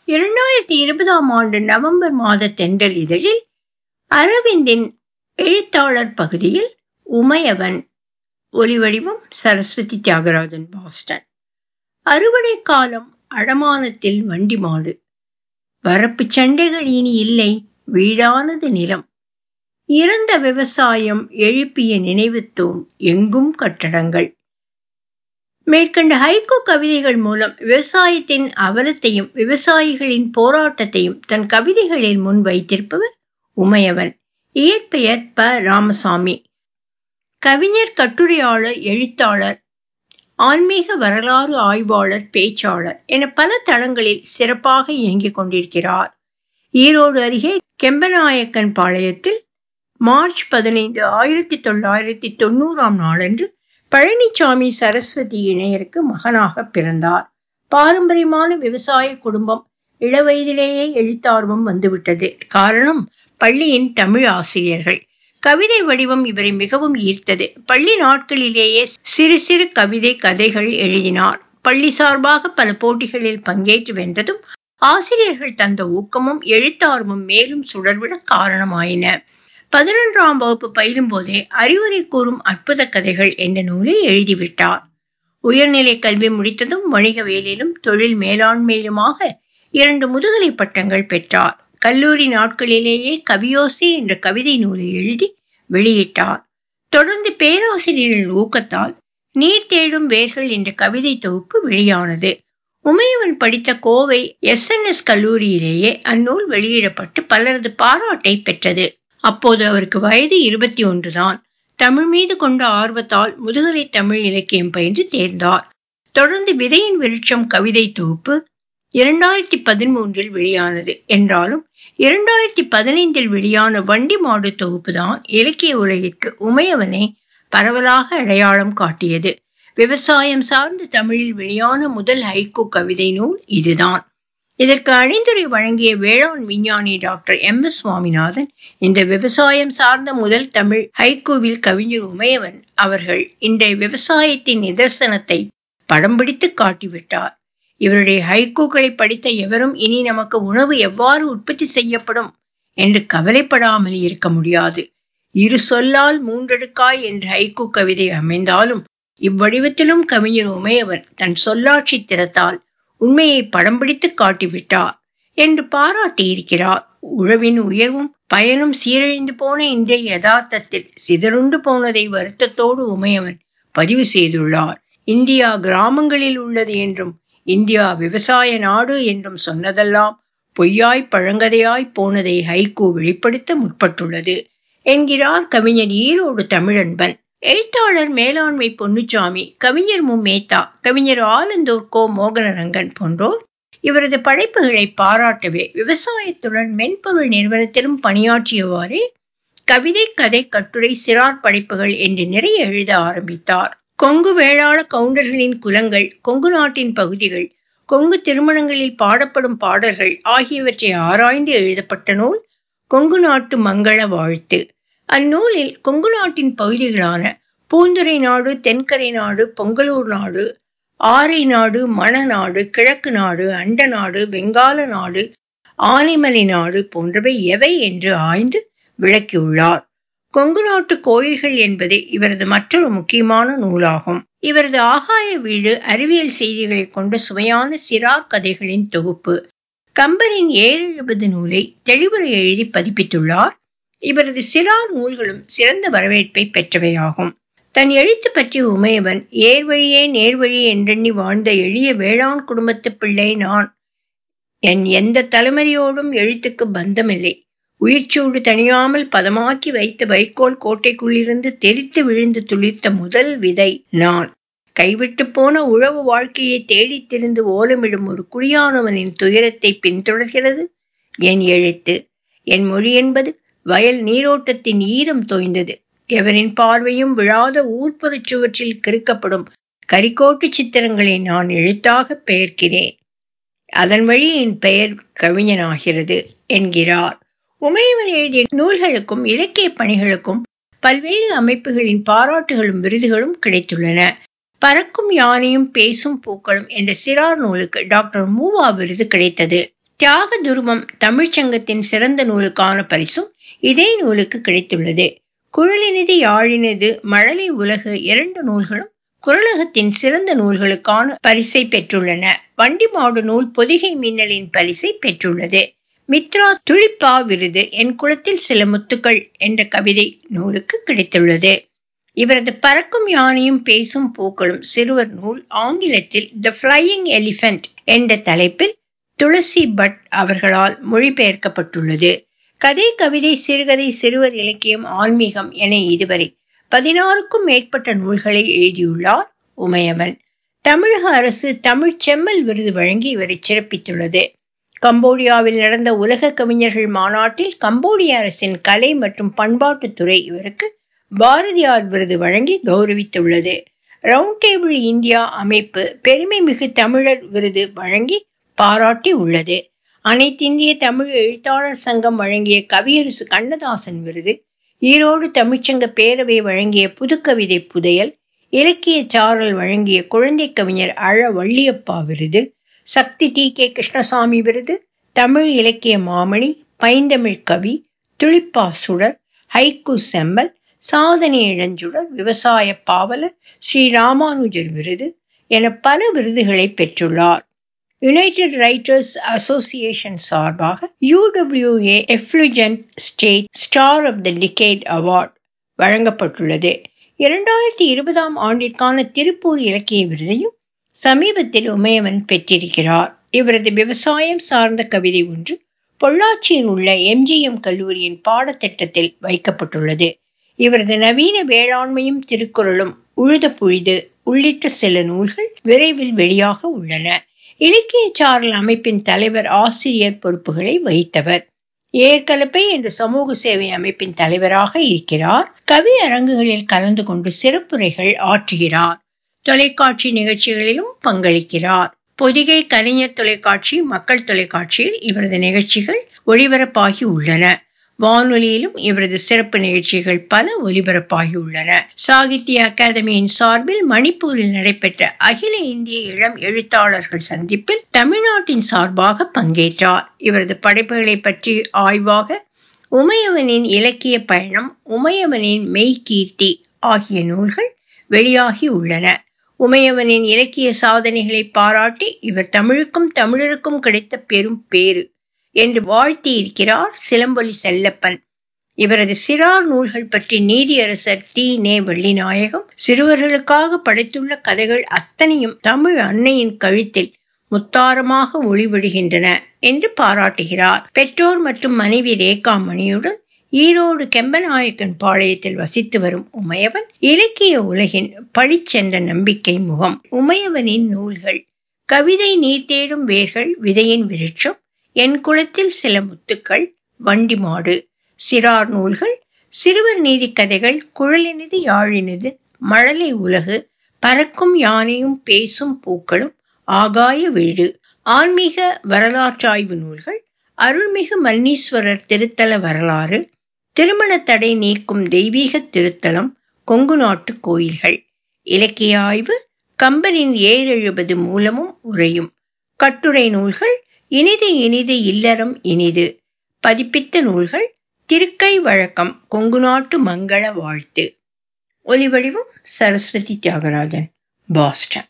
இரண்டாயிரத்தி இருபதாம் ஆண்டு நவம்பர் மாத தென்றல் இதழில் அரவிந்தின் எழுத்தாளர் பகுதியில் உமையவன் ஒலிவடிவம் சரஸ்வதி தியாகராஜன் பாஸ்டன் அறுவடை காலம் அடமானத்தில் வண்டி மாடு வரப்பு சண்டைகள் இனி இல்லை வீடானது நிலம் இறந்த விவசாயம் எழுப்பிய நினைவு தூண் எங்கும் கட்டடங்கள் மேற்கண்ட ஹைகோ கவிதைகள் மூலம் விவசாயத்தின் அவலத்தையும் விவசாயிகளின் போராட்டத்தையும் தன் கவிதைகளில் முன் வைத்திருப்பவர் உமையவன் இயற்பெயர் ப ராமசாமி கவிஞர் கட்டுரையாளர் எழுத்தாளர் ஆன்மீக வரலாறு ஆய்வாளர் பேச்சாளர் என பல தளங்களில் சிறப்பாக இயங்கிக் கொண்டிருக்கிறார் ஈரோடு அருகே கெம்பநாயக்கன் பாளையத்தில் மார்ச் பதினைந்து ஆயிரத்தி தொள்ளாயிரத்தி தொண்ணூறாம் நாளன்று பழனிசாமி சரஸ்வதி இணையருக்கு மகனாக பிறந்தார் பாரம்பரியமான விவசாய குடும்பம் இளவயதிலேயே எழுத்தார்வம் வந்துவிட்டது காரணம் பள்ளியின் தமிழ் ஆசிரியர்கள் கவிதை வடிவம் இவரை மிகவும் ஈர்த்தது பள்ளி நாட்களிலேயே சிறு சிறு கவிதை கதைகள் எழுதினார் பள்ளி சார்பாக பல போட்டிகளில் பங்கேற்று வென்றதும் ஆசிரியர்கள் தந்த ஊக்கமும் எழுத்தார்வம் மேலும் சுடர்விட காரணமாயின பதினொன்றாம் வகுப்பு பயிலும் போதே அறிவுரை கூறும் அற்புத கதைகள் என்ற நூலை எழுதிவிட்டார் உயர்நிலை கல்வி முடித்ததும் வணிக வேலையிலும் தொழில் மேலாண்மையிலுமாக இரண்டு முதுகலை பட்டங்கள் பெற்றார் கல்லூரி நாட்களிலேயே கவியோசி என்ற கவிதை நூலை எழுதி வெளியிட்டார் தொடர்ந்து பேராசிரியர்கள் ஊக்கத்தால் நீர் தேடும் வேர்கள் என்ற கவிதை தொகுப்பு வெளியானது உமையவன் படித்த கோவை எஸ் என் எஸ் கல்லூரியிலேயே அந்நூல் வெளியிடப்பட்டு பலரது பாராட்டை பெற்றது அப்போது அவருக்கு வயது இருபத்தி ஒன்று தான் தமிழ் மீது கொண்ட ஆர்வத்தால் முதுகலை தமிழ் இலக்கியம் பயின்று தேர்ந்தார் தொடர்ந்து விதையின் விருட்சம் கவிதை தொகுப்பு இரண்டாயிரத்தி பதிமூன்றில் வெளியானது என்றாலும் இரண்டாயிரத்தி பதினைந்தில் வெளியான வண்டி மாடு தொகுப்பு தான் இலக்கிய உலகிற்கு உமையவனை பரவலாக அடையாளம் காட்டியது விவசாயம் சார்ந்த தமிழில் வெளியான முதல் ஹைக்கூ கவிதை நூல் இதுதான் இதற்கு அணிந்துரை வழங்கிய வேளாண் விஞ்ஞானி டாக்டர் எம் எஸ் சுவாமிநாதன் இந்த விவசாயம் சார்ந்த முதல் தமிழ் ஹைக்கூவில் கவிஞர் உமையவன் அவர்கள் இன்றைய விவசாயத்தின் நிதர்சனத்தை படம் பிடித்து காட்டிவிட்டார் இவருடைய ஹைக்கூக்களை படித்த எவரும் இனி நமக்கு உணவு எவ்வாறு உற்பத்தி செய்யப்படும் என்று கவலைப்படாமல் இருக்க முடியாது இரு சொல்லால் மூன்றடுக்காய் என்ற ஹைக்கூ கவிதை அமைந்தாலும் இவ்வடிவத்திலும் கவிஞர் உமையவன் தன் சொல்லாட்சி திறத்தால் உண்மையை படம் பிடித்து காட்டிவிட்டார் என்று பாராட்டியிருக்கிறார் உழவின் உயர்வும் பயனும் சீரழிந்து போன இன்றைய யதார்த்தத்தில் சிதறுண்டு போனதை வருத்தத்தோடு உமையவன் பதிவு செய்துள்ளார் இந்தியா கிராமங்களில் உள்ளது என்றும் இந்தியா விவசாய நாடு என்றும் சொன்னதெல்லாம் பொய்யாய் பழங்கதையாய் போனதை ஹைகோ வெளிப்படுத்த முற்பட்டுள்ளது என்கிறார் கவிஞர் ஈரோடு தமிழன்பன் எழுத்தாளர் மேலாண்மை பொன்னுச்சாமி கவிஞர் மு மேத்தா கவிஞர் ஆலந்தூர் கோ மோகனரங்கன் போன்றோர் இவரது படைப்புகளை பாராட்டவே விவசாயத்துடன் மென்பொருள் நிறுவனத்திலும் பணியாற்றியவாறே கவிதை கதை கட்டுரை சிறார் படைப்புகள் என்று நிறைய எழுத ஆரம்பித்தார் கொங்கு வேளாள கவுண்டர்களின் குலங்கள் கொங்கு நாட்டின் பகுதிகள் கொங்கு திருமணங்களில் பாடப்படும் பாடல்கள் ஆகியவற்றை ஆராய்ந்து எழுதப்பட்ட நூல் கொங்கு நாட்டு மங்கள வாழ்த்து அந்நூலில் கொங்கு நாட்டின் பகுதிகளான பூந்துரை நாடு தென்கரை நாடு பொங்கலூர் நாடு ஆரை நாடு மணநாடு கிழக்கு நாடு அண்ட நாடு வெங்கால நாடு ஆனைமலை நாடு போன்றவை எவை என்று ஆய்ந்து விளக்கியுள்ளார் கொங்கு நாட்டு கோயில்கள் என்பது இவரது மற்றொரு முக்கியமான நூலாகும் இவரது ஆகாய வீடு அறிவியல் செய்திகளை கொண்ட சுவையான சிறார் கதைகளின் தொகுப்பு கம்பரின் ஏழெழுபது நூலை தெளிவுரை எழுதி பதிப்பித்துள்ளார் இவரது சிறார் நூல்களும் சிறந்த வரவேற்பை பெற்றவையாகும் தன் எழுத்து பற்றி உமையவன் ஏர்வழியே நேர்வழி என்றெண்ணி வாழ்ந்த எளிய வேளாண் குடும்பத்து பிள்ளை நான் என் எந்த தலைமுறையோடும் எழுத்துக்கு பந்தமில்லை உயிர்ச்சூடு தணியாமல் பதமாக்கி வைத்த வைக்கோல் கோட்டைக்குள்ளிருந்து தெரித்து விழுந்து துளிர்த்த முதல் விதை நான் கைவிட்டு போன உழவு வாழ்க்கையை தேடித் திரிந்து ஓலமிடும் ஒரு குடியானவனின் துயரத்தை பின்தொடர்கிறது என் எழுத்து என் மொழி என்பது வயல் நீரோட்டத்தின் ஈரம் தோய்ந்தது எவரின் பார்வையும் விழாத ஊர்ப்புறச் சுவற்றில் கிறுக்கப்படும் கரிக்கோட்டு சித்திரங்களை நான் எழுத்தாக பெயர்க்கிறேன் அதன் வழி என் பெயர் கவிஞனாகிறது என்கிறார் உமையவன் எழுதிய நூல்களுக்கும் இலக்கிய பணிகளுக்கும் பல்வேறு அமைப்புகளின் பாராட்டுகளும் விருதுகளும் கிடைத்துள்ளன பறக்கும் யானையும் பேசும் பூக்களும் என்ற சிறார் நூலுக்கு டாக்டர் மூவா விருது கிடைத்தது தியாக துருவம் தமிழ்ச்சங்கத்தின் சிறந்த நூலுக்கான பரிசும் இதே நூலுக்கு கிடைத்துள்ளது குழலினிது யாழினது மழலை உலகு இரண்டு நூல்களும் குரலகத்தின் சிறந்த நூல்களுக்கான பரிசை பெற்றுள்ளன வண்டிமாடு நூல் பொதிகை மின்னலின் பரிசை பெற்றுள்ளது மித்ரா துளிப்பா விருது என் குளத்தில் சில முத்துக்கள் என்ற கவிதை நூலுக்கு கிடைத்துள்ளது இவரது பறக்கும் யானையும் பேசும் பூக்களும் சிறுவர் நூல் ஆங்கிலத்தில் த ஃப்ளையிங் எலிஃபென்ட் என்ற தலைப்பில் துளசி பட் அவர்களால் மொழிபெயர்க்கப்பட்டுள்ளது கதை கவிதை சிறுகதை சிறுவர் இலக்கியம் ஆன்மீகம் என இதுவரை பதினாறுக்கும் மேற்பட்ட நூல்களை எழுதியுள்ளார் உமையவன் தமிழக அரசு தமிழ் செம்மல் விருது வழங்கி இவரை சிறப்பித்துள்ளது கம்போடியாவில் நடந்த உலக கவிஞர்கள் மாநாட்டில் கம்போடிய அரசின் கலை மற்றும் பண்பாட்டுத்துறை இவருக்கு பாரதியார் விருது வழங்கி கௌரவித்துள்ளது ரவுண்ட் டேபிள் இந்தியா அமைப்பு பெருமை மிகு தமிழர் விருது வழங்கி பாராட்டி உள்ளது அனைத்திந்திய தமிழ் எழுத்தாளர் சங்கம் வழங்கிய கவியரசு கண்ணதாசன் விருது ஈரோடு தமிழ்ச்சங்க பேரவை வழங்கிய புதுக்கவிதை புதையல் இலக்கிய சாரல் வழங்கிய குழந்தை கவிஞர் அழ வள்ளியப்பா விருது சக்தி டி கே கிருஷ்ணசாமி விருது தமிழ் இலக்கிய மாமணி பைந்தமிழ் கவி துளிப்பா சுடர் ஹைக்கு செம்மல் சாதனை இளஞ்சுடர் விவசாய பாவலர் ஸ்ரீ ராமானுஜர் விருது என பல விருதுகளை பெற்றுள்ளார் யுனைடெட் ரைட்டர்ஸ் அசோசியேஷன் சார்பாக U W A effulgent state star of the decade award வழங்கப்பட்டுள்ளது இரண்டாயிரத்தி இருபதாம் ஆண்டிற்கான திருப்பூர் இலக்கிய விருதையும் சமீபத்தில் உமையவன் பெற்றிருக்கிறார் இவரது விவசாயம் சார்ந்த கவிதை ஒன்று பொள்ளாச்சியில் உள்ள எம்ஜிஎம் கல்லூரியின் பாடத்திட்டத்தில் வைக்கப்பட்டுள்ளது இவரது நவீன வேளாண்மையும் திருக்குறளும் உழுத புழுது உள்ளிட்ட சில நூல்கள் விரைவில் வெளியாக உள்ளன இலக்கிய சாரல் அமைப்பின் தலைவர் ஆசிரியர் பொறுப்புகளை வகித்தவர் ஏற்கலப்பை என்ற சமூக சேவை அமைப்பின் தலைவராக இருக்கிறார் கவி அரங்குகளில் கலந்து கொண்டு சிறப்புரைகள் ஆற்றுகிறார் தொலைக்காட்சி நிகழ்ச்சிகளிலும் பங்களிக்கிறார் பொதிகை கலைஞர் தொலைக்காட்சி மக்கள் தொலைக்காட்சியில் இவரது நிகழ்ச்சிகள் ஒளிபரப்பாகி உள்ளன வானொலியிலும் இவரது சிறப்பு நிகழ்ச்சிகள் பல ஒலிபரப்பாகி உள்ளன சாகித்ய அகாதமியின் சார்பில் மணிப்பூரில் நடைபெற்ற அகில இந்திய இளம் எழுத்தாளர்கள் சந்திப்பில் தமிழ்நாட்டின் சார்பாக பங்கேற்றார் இவரது படைப்புகளை பற்றி ஆய்வாக உமையவனின் இலக்கிய பயணம் உமையவனின் மெய்கீர்த்தி ஆகிய நூல்கள் வெளியாகி உள்ளன உமையவனின் இலக்கிய சாதனைகளை பாராட்டி இவர் தமிழுக்கும் தமிழருக்கும் கிடைத்த பெரும் பேறு என்று வாழ்த்தியிருக்கிறார் சிலம்பொலி செல்லப்பன் இவரது சிறார் நூல்கள் பற்றி நீதியரசர் டி நே வெள்ளிநாயகம் சிறுவர்களுக்காக படைத்துள்ள கதைகள் அத்தனையும் தமிழ் அன்னையின் கழுத்தில் முத்தாரமாக ஒளிவிடுகின்றன என்று பாராட்டுகிறார் பெற்றோர் மற்றும் மனைவி ரேகா மணியுடன் ஈரோடு கெம்பநாயக்கன் பாளையத்தில் வசித்து வரும் உமையவன் இலக்கிய உலகின் பழிச்சென்ற நம்பிக்கை முகம் உமையவனின் நூல்கள் கவிதை நீர் தேடும் வேர்கள் விதையின் விருட்சம் என் குளத்தில் சில முத்துக்கள் வண்டி மாடு சிறார் நூல்கள் சிறுவர் நீதி கதைகள் குழலினது யாழினது மழலை உலகு பறக்கும் யானையும் பேசும் பூக்களும் ஆகாய வீடு ஆன்மீக வரலாற்றாய்வு நூல்கள் அருள்மிகு மன்னீஸ்வரர் திருத்தல வரலாறு திருமண தடை நீக்கும் தெய்வீக திருத்தலம் கொங்கு நாட்டு கோயில்கள் இலக்கிய ஆய்வு கம்பரின் ஏழெழுபது மூலமும் உரையும் கட்டுரை நூல்கள் இனிது இனிது இல்லறம் இனிது பதிப்பித்த நூல்கள் திருக்கை வழக்கம் கொங்கு நாட்டு மங்கள வாழ்த்து ஒலிவடிவம் சரஸ்வதி தியாகராஜன் பாஸ்டன்